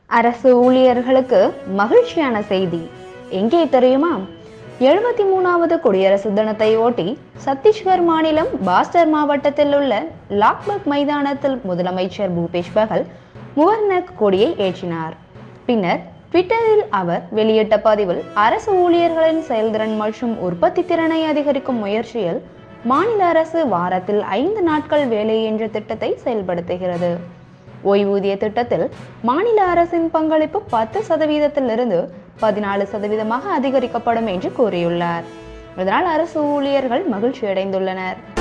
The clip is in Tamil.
அரசு ஊழியர்களுக்கு மகிழ்ச்சியான செய்தி எங்கே தெரியுமா எழுபத்தி மூணாவது குடியரசு தினத்தை ஒட்டி சத்தீஸ்கர் மாநிலம் பாஸ்டர் மாவட்டத்தில் உள்ள லாக்பக் மைதானத்தில் முதலமைச்சர் பூபேஷ் பகல் முவர்ணக் கொடியை ஏற்றினார் பின்னர் ட்விட்டரில் அவர் வெளியிட்ட பதிவில் அரசு ஊழியர்களின் செயல்திறன் மற்றும் உற்பத்தி திறனை அதிகரிக்கும் முயற்சியில் மாநில அரசு வாரத்தில் ஐந்து நாட்கள் வேலை என்ற திட்டத்தை செயல்படுத்துகிறது ஓய்வூதிய திட்டத்தில் மாநில அரசின் பங்களிப்பு பத்து சதவீதத்திலிருந்து பதினாலு சதவீதமாக அதிகரிக்கப்படும் என்று கூறியுள்ளார் இதனால் அரசு ஊழியர்கள் மகிழ்ச்சி அடைந்துள்ளனர்